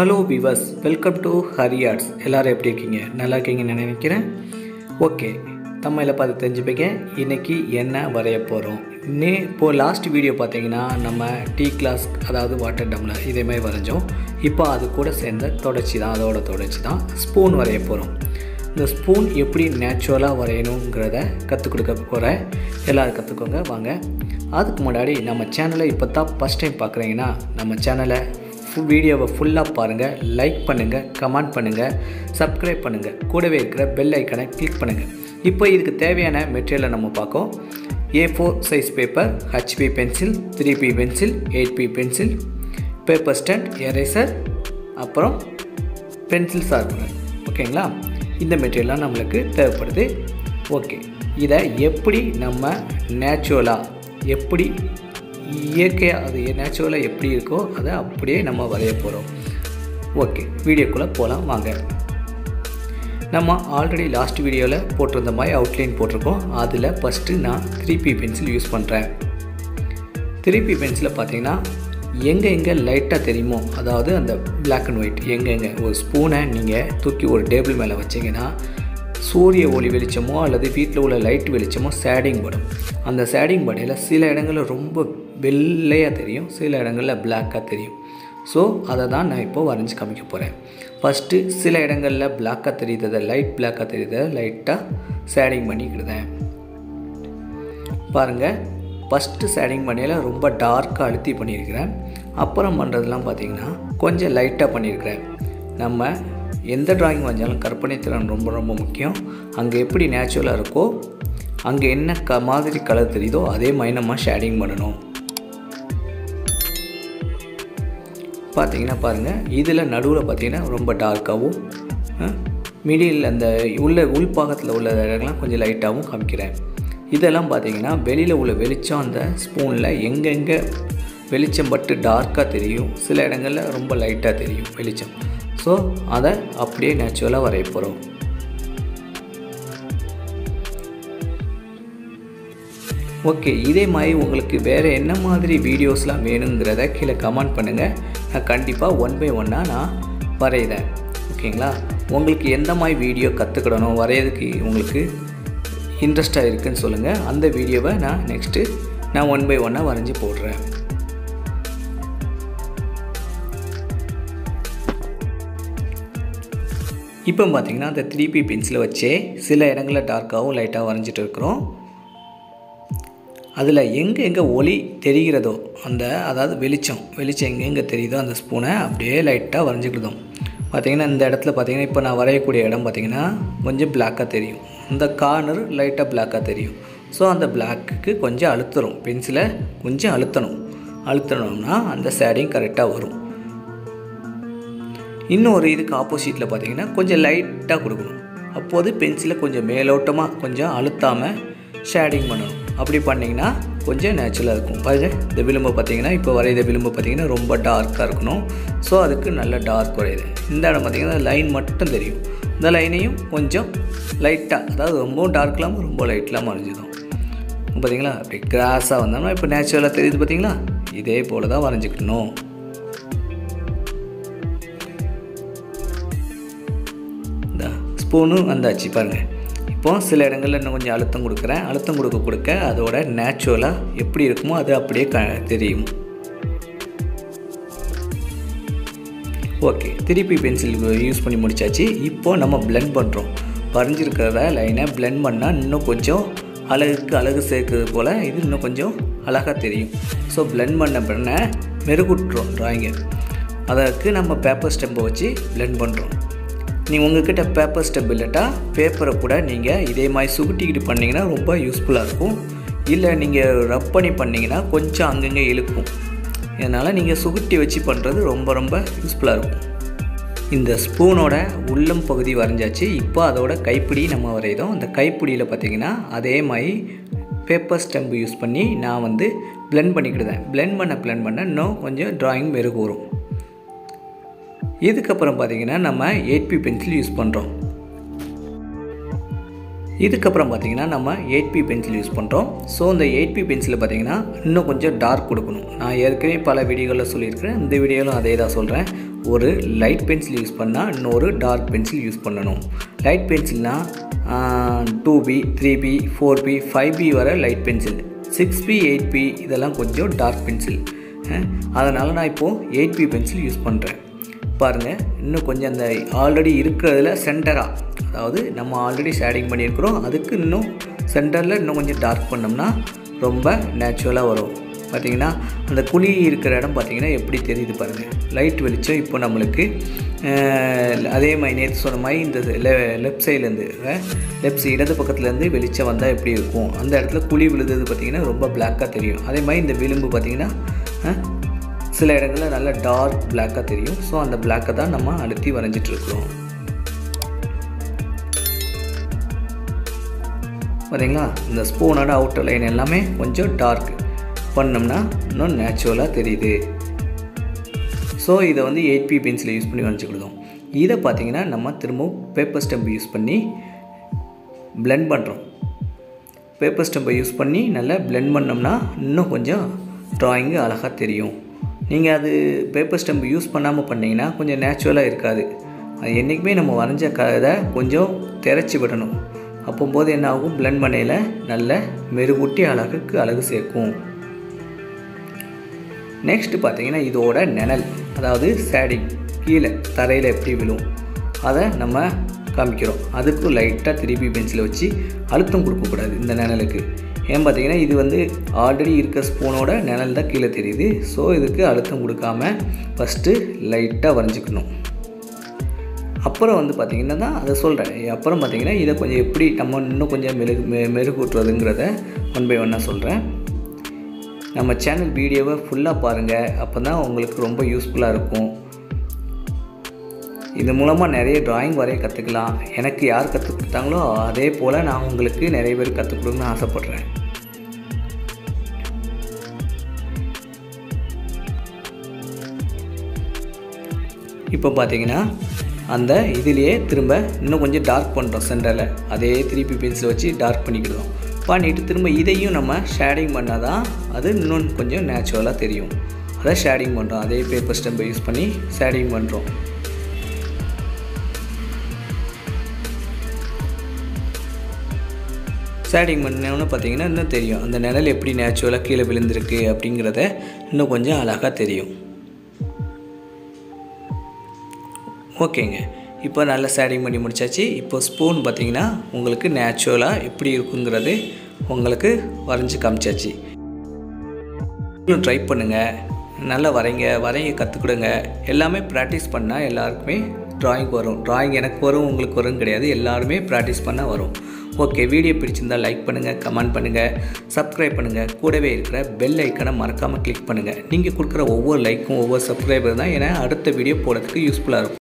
hello viewers welcome to Hari arts எல்லோரும் எப்படி இருக்கீங்க நல்லா இருக்கீங்கன்னு நினைக்கிறேன் ஓகே தமிழில் பார்த்து தெரிஞ்சுப்பீங்க இன்றைக்கி என்ன வரைய போகிறோம் நே இப்போது லாஸ்ட் வீடியோ பார்த்தீங்கன்னா நம்ம டீ கிளாஸ் அதாவது வாட்டர் டம்ளர் இதே மாதிரி வரைஞ்சோம் இப்போ அது கூட சேர்ந்த தொடர்ச்சி தான் அதோட தொடர்ச்சி தான் ஸ்பூன் வரைய போகிறோம் இந்த ஸ்பூன் எப்படி நேச்சுரலாக வரையணுங்கிறத கற்றுக் கொடுக்க போகிறேன் எல்லோரும் கற்றுக்கோங்க வாங்க அதுக்கு முன்னாடி நம்ம சேனலை இப்போ தான் ஃபஸ்ட் டைம் பார்க்குறீங்கன்னா நம்ம சேனலை ஃபுல் வீடியோவை ஃபுல்லாக பாருங்கள் லைக் பண்ணுங்கள் கமெண்ட் பண்ணுங்கள் சப்ஸ்கிரைப் பண்ணுங்கள் கூடவே இருக்கிற பெல் ஐக்கனை கிளிக் பண்ணுங்கள் இப்போ இதுக்கு தேவையான மெட்டீரியலை நம்ம பார்க்கோம் A four size paper HB pencil three B pencil eight B pencil paper stump eraser அப்புறம் பென்சில் ஷார்ப்னர் ஓகேங்களா இந்த மெட்டீரியல்லாம் நம்மளுக்கு தேவைப்படுது ஓகே இதை எப்படி நம்ம நேச்சுரலாக எப்படி இயற்கையாக அது நேச்சுரலாக எப்படி இருக்கோ அதை அப்படியே நம்ம வரைய போகிறோம் ஓகே வீடியோக்குள்ளே போகலாம் வாங்க நம்ம ஆல்ரெடி லாஸ்ட் வீடியோவில் போட்டிருந்த மாதிரி அவுட்லைன் போட்டிருக்கோம் அதில் ஃபஸ்ட்டு நான் த்ரீ பி பென்சில் யூஸ் பண்ணுறேன் த்ரீ பி பென்சிலில் பார்த்தீங்கன்னா எங்கே எங்கே லைட்டாக தெரியுமோ அதாவது அந்த பிளாக் அண்ட் ஒயிட் எங்கெங்கே ஒரு ஸ்பூனை நீங்கள் தூக்கி ஒரு டேபிள் மேலே வச்சிங்கன்னா சூரிய ஒளி வெளிச்சமோ அல்லது வீட்டில் உள்ள லைட் வெளிச்சமோ சேடிங் படும் அந்த சேடிங் படையில் சில இடங்களில் ரொம்ப வெள்ளையாக தெரியும் சில இடங்களில் பிளாக்காக தெரியும் ஸோ அதை தான் நான் இப்போது வரைஞ்சி காமிக்க போகிறேன் ஃபஸ்ட்டு சில இடங்களில் பிளாக்காக தெரியுறதை லைட் பிளாக்காக தெரியுறதை லைட்டாக சேடிங் பண்ணிக்கிடுதேன் பாருங்கள் ஃபஸ்ட்டு சேடிங் பண்ணியில் ரொம்ப டார்க்காக அழுத்தி பண்ணியிருக்கிறேன் அப்புறம் பண்ணுறதுலாம் பார்த்திங்கன்னா கொஞ்சம் லைட்டாக பண்ணியிருக்கிறேன் நம்ம எந்த ட்ராயிங் வரைஞ்சாலும் கற்பனை திறன் ரொம்ப ரொம்ப முக்கியம் அங்கே எப்படி நேச்சுரலாக இருக்கோ அங்கே என்ன க மாதிரி கலர் தெரியுதோ அதே மாதிரி நம்ம ஷேடிங் பண்ணணும் பார்த்தீங்கன்னா பாருங்கள் இதில் நடுவில் பார்த்தீங்கன்னா ரொம்ப டார்க்காகவும் மிடில் அந்த உள்ள உள்பாகத்தில் உள்ள இடங்கள்லாம் கொஞ்சம் லைட்டாகவும் காமிக்கிறேன் இதெல்லாம் பார்த்தீங்கன்னா வெளியில் உள்ள வெளிச்சம் அந்த ஸ்பூனில் எங்கெங்கே வெளிச்சம் பட்டு டார்க்காக தெரியும் சில இடங்களில் ரொம்ப லைட்டாக தெரியும் வெளிச்சம் ஸோ அதை அப்படியே நேச்சுரலாக வரைய போகிறோம் ஓகே இதே மாதிரி உங்களுக்கு வேறு என்ன மாதிரி வீடியோஸ்லாம் வேணுங்கிறத கீழே கமெண்ட் பண்ணுங்கள் நான் கண்டிப்பாக ஒன் பை ஒன்னாக நான் வரைகிறேன் ஓகேங்களா உங்களுக்கு எந்த மாதிரி வீடியோ கற்றுக்கிடணும் வரைகிறதுக்கு உங்களுக்கு இன்ட்ரெஸ்ட்டாக இருக்குதுன்னு சொல்லுங்கள் அந்த வீடியோவை நான் நெக்ஸ்ட்டு நான் ஒன் பை ஒன்னாக வரைஞ்சி போடுறேன் இப்போ பார்த்திங்கன்னா அந்த த்ரீ பி பென்சிலை வச்சே சில இடங்களில் டார்க்காகவும் லைட்டாக வரைஞ்சிட்டு இருக்கிறோம் அதில் எங்கே எங்கே ஒளி தெரிகிறதோ அந்த அதாவது வெளிச்சம் வெளிச்சம் எங்கே எங்கே தெரியுதோ அந்த ஸ்பூனை அப்படியே லைட்டாக வரைஞ்சிக்கிட்டோம் பார்த்திங்கன்னா இந்த இடத்துல பார்த்திங்கன்னா இப்போ நான் வரையக்கூடிய இடம் பார்த்திங்கன்னா கொஞ்சம் பிளாக்காக தெரியும் இந்த கார்னர் லைட்டாக பிளாக்காக தெரியும் ஸோ அந்த பிளாக்குக்கு கொஞ்சம் அழுத்துறோம் பென்சிலை கொஞ்சம் அழுத்தணும் அழுத்தணும்னா அந்த ஷேடிங் கரெக்டாக வரும் இன்னொரு இதுக்கு ஆப்போசிட்டில் பார்த்திங்கன்னா கொஞ்சம் லைட்டாக கொடுக்கணும் அப்போது பென்சிலை கொஞ்சம் மேலோட்டமாக கொஞ்சம் அழுத்தாமல் ஷேடிங் பண்ணணும் அப்படி பண்ணிங்கன்னா கொஞ்சம் நேச்சுரலாக இருக்கும் பாருங்க இந்த விளிம்பு பார்த்திங்கன்னா இப்போ வரைகிற விளிம்பு பார்த்திங்கன்னா ரொம்ப டார்க்காக இருக்கணும் ஸோ அதுக்கு நல்ல டார்க் வரையுது இந்த இடம் பார்த்திங்கன்னா லைன் மட்டும் தெரியும் இந்த லைனையும் கொஞ்சம் லைட்டாக அதாவது ரொம்ப டார்க் இல்லாமல் ரொம்ப லைட் இல்லாமல் வரைஞ்சிடும் பார்த்திங்களா அப்படி கிராஸாக வந்தோம்னா இப்போ நேச்சுரலாக தெரியுது பார்த்திங்களா இதே போல் தான் வரைஞ்சிக்கணும் இந்த ஸ்பூனும் வந்தாச்சு பாருங்கள் இப்போ சில இடங்களில் இன்னும் கொஞ்சம் அழுத்தம் கொடுக்குறேன் அழுத்தம் கொடுக்க கொடுக்க அதோட நேச்சுரலாக எப்படி இருக்குமோ அது அப்படியே க தெரியும் ஓகே திருப்பி பென்சில் யூஸ் பண்ணி முடித்தாச்சு இப்போது நம்ம பிளெண்ட் பண்ணுறோம் வரைஞ்சிருக்கிறத லைனை பிளெண்ட் பண்ணால் இன்னும் கொஞ்சம் அழகுக்கு அழகு சேர்க்கறது போல் இது இன்னும் கொஞ்சம் அழகாக தெரியும் ஸோ பிளெண்ட் பண்ண பண்ண மெருகுட்டுறோம் ட்ராயிங்கை அதற்கு நம்ம பேப்பர் ஸ்டெம்பை வச்சு பிளெண்ட் பண்ணுறோம் நீங்கள் உங்கள்கிட்ட பேப்பர் ஸ்டெப் இல்லட்டா பேப்பரை கூட நீங்கள் இதே மாதிரி சுருட்டிக்கிட்டு பண்ணிங்கன்னா ரொம்ப யூஸ்ஃபுல்லாக இருக்கும் இல்லை நீங்கள் ரப் பண்ணி பண்ணிங்கன்னா கொஞ்சம் அங்கங்கே இழுக்கும் இதனால் நீங்கள் சுருட்டி வச்சு பண்ணுறது ரொம்ப ரொம்ப யூஸ்ஃபுல்லாக இருக்கும் இந்த ஸ்பூனோட உள்ளம் பகுதி வரைஞ்சாச்சு இப்போ அதோட கைப்பிடி நம்ம வரைதோம் அந்த கைப்பிடியில் பார்த்திங்கன்னா அதே மாதிரி பேப்பர் ஸ்டெம்பு யூஸ் பண்ணி நான் வந்து பிளெண்ட் பண்ணிக்கிடுதேன் பிளெண்ட் பண்ண பிளெண்ட் பண்ண இன்னும் கொஞ்சம் ட்ராயிங் மெருகு வரும் இதுக்கப்புறம் பார்த்திங்கன்னா நம்ம எயிட் பி பென்சில் யூஸ் பண்ணுறோம் இதுக்கப்புறம் பார்த்திங்கன்னா நம்ம எயிட் பி பென்சில் யூஸ் பண்ணுறோம் ஸோ இந்த எயிட் பி பென்சிலில் பார்த்திங்கன்னா இன்னும் கொஞ்சம் டார்க் கொடுக்கணும் நான் ஏற்கனவே பல வீடியோகளில் சொல்லியிருக்கிறேன் இந்த வீடியோவிலும் அதே தான் சொல்கிறேன் ஒரு லைட் பென்சில் யூஸ் பண்ணால் இன்னொரு டார்க் பென்சில் யூஸ் பண்ணணும் லைட் பென்சில்னால் two B three B four B five B வர light pencil six B eight B இதெல்லாம் கொஞ்சம் டார்க் பென்சில் அதனால் நான் இப்போது எயிட் பி பென்சில் யூஸ் பண்ணுறேன் பாருங்கள் இன்னும் கொஞ்சம் அந்த ஆல்ரெடி இருக்கிறதுல சென்டராக அதாவது நம்ம ஆல்ரெடி ஷேடிங் பண்ணியிருக்கிறோம் அதுக்கு இன்னும் சென்டரில் இன்னும் கொஞ்சம் டார்க் பண்ணோம்னா ரொம்ப நேச்சுரலாக வரும் பார்த்திங்கன்னா அந்த குழி இருக்கிற இடம் பார்த்திங்கன்னா எப்படி தெரியுது பாருங்கள் லைட் வெளிச்சம் இப்போ நம்மளுக்கு அதே மாதிரி நேற்று சொன்ன மாதிரி இந்த லெஃப்ட் சைட்லேருந்து லெஃப்ட் இடது பக்கத்துலேருந்து வெளிச்சம் வந்தால் எப்படி இருக்கும் அந்த இடத்துல குழி விழுந்தது பார்த்திங்கன்னா ரொம்ப பிளாக்காக தெரியும் அதே மாதிரி இந்த விளிம்பு பார்த்திங்கன்னா சில இடங்களில் நல்லா டார்க் பிளாக்காக தெரியும் ஸோ அந்த பிளாக்கை தான் நம்ம அழுத்தி வரைஞ்சிட்ருக்குறோம் பார்த்தீங்களா இந்த ஸ்பூனோட அவுட்டர் லைன் எல்லாமே கொஞ்சம் டார்க் பண்ணோம்னா இன்னும் நேச்சுரலாக தெரியுது ஸோ இதை வந்து எயிட் பி பென்சில் யூஸ் பண்ணி வரைஞ்சிக்கிடுதோம் இதை பார்த்திங்கன்னா நம்ம திரும்பவும் பேப்பர் ஸ்டெம்ப் யூஸ் பண்ணி பிளெண்ட் பண்ணுறோம் பேப்பர் ஸ்டெம்பை யூஸ் பண்ணி நல்லா பிளெண்ட் பண்ணோம்னா இன்னும் கொஞ்சம் ட்ராயிங்கு அழகாக தெரியும் நீங்கள் அது பேப்பர் ஸ்டெம்ப் யூஸ் பண்ணாமல் பண்ணிங்கன்னா கொஞ்சம் நேச்சுரலாக இருக்காது அது என்றைக்குமே நம்ம வரைஞ்ச க இதை கொஞ்சம் திரைச்சி விடணும் அப்போம்போது என்ன ஆகும் பிளெண்ட் பண்ணையில் நல்ல மெருகூட்டி அழகுக்கு அழகு சேர்க்கும் நெக்ஸ்ட்டு பார்த்தீங்கன்னா இதோட நிழல் அதாவது சேடிங் கீழே தரையில் எப்படி விழும் அதை நம்ம காமிக்கிறோம் அதுக்கும் லைட்டாக திருப்பி பென்சிலை வச்சு அழுத்தம் கொடுக்கக்கூடாது இந்த நிழலுக்கு ஏன் பார்த்தீங்கன்னா இது வந்து ஆல்ரெடி இருக்க ஸ்பூனோட நிழல் தான் கீழே தெரியுது ஸோ இதுக்கு அழுத்தம் கொடுக்காம ஃபஸ்ட்டு லைட்டாக வரைஞ்சிக்கணும் அப்புறம் வந்து பார்த்திங்கன்னா தான் அதை சொல்கிறேன் அப்புறம் பார்த்திங்கன்னா இதை கொஞ்சம் எப்படி நம்ம இன்னும் கொஞ்சம் மெருகு மெ மெருகூட்டுறதுங்கிறத ஒன் பை ஒன்னாக சொல்கிறேன் நம்ம சேனல் வீடியோவை ஃபுல்லாக பாருங்கள் அப்போ தான் உங்களுக்கு ரொம்ப யூஸ்ஃபுல்லாக இருக்கும் இது மூலமாக நிறைய ட்ராயிங் வரைய கற்றுக்கலாம் எனக்கு யார் கற்றுக் கொடுத்தாங்களோ அதே போல் நான் உங்களுக்கு நிறைய பேர் கற்றுக் கொடுக்கணும்னு ஆசைப்பட்றேன் இப்போ பார்த்தீங்கன்னா அந்த இதுலேயே திரும்ப இன்னும் கொஞ்சம் டார்க் பண்ணுறோம் சென்டரில் அதே திருப்பி பென்சில் வச்சு டார்க் பண்ணிக்கிடுவோம் பண்ணிவிட்டு திரும்ப இதையும் நம்ம ஷேடிங் பண்ணால் தான் அது இன்னும் கொஞ்சம் நேச்சுரலாக தெரியும் அதை ஷேடிங் பண்ணுறோம் அதே பேப்பர் ஸ்டெம்பை யூஸ் பண்ணி ஷேடிங் பண்ணுறோம் ஷேடிங் பண்ணோன்னு பார்த்தீங்கன்னா இன்னும் தெரியும் அந்த நிழல் எப்படி நேச்சுரலாக கீழே விழுந்திருக்கு அப்படிங்கிறத இன்னும் கொஞ்சம் அழகாக தெரியும் ஓகேங்க இப்போ நல்லா ஷேடிங் பண்ணி முடிச்சாச்சு இப்போ ஸ்பூன் பார்த்தீங்கன்னா உங்களுக்கு நேச்சுரலாக எப்படி இருக்குங்கிறது உங்களுக்கு வரைஞ்சி காமிச்சாச்சு ட்ரை பண்ணுங்கள் நல்லா வரைங்க வரைங்க கற்றுக்கிடுங்க எல்லாமே ப்ராக்டிஸ் பண்ணால் எல்லாருக்குமே ட்ராயிங் வரும் ட்ராயிங் எனக்கு வரும் உங்களுக்கு வரும் கிடையாது எல்லாருமே ப்ராக்டிஸ் பண்ணால் வரும் ஓகே வீடியோ பிடிச்சிருந்தால் லைக் பண்ணுங்கள் கமெண்ட் பண்ணுங்கள் சப்ஸ்கிரைப் பண்ணுங்கள் கூடவே இருக்கிற பெல் ஐக்கனை மறக்காமல் கிளிக் பண்ணுங்கள் நீங்கள் கொடுக்குற ஒவ்வொரு லைக்கும் ஒவ்வொரு சப்ஸ்கிரைபர் தான் ஏன்னா அடுத்த வீடியோ போடுறதுக்கு யூஸ்ஃபுல்லாக இருக்கும்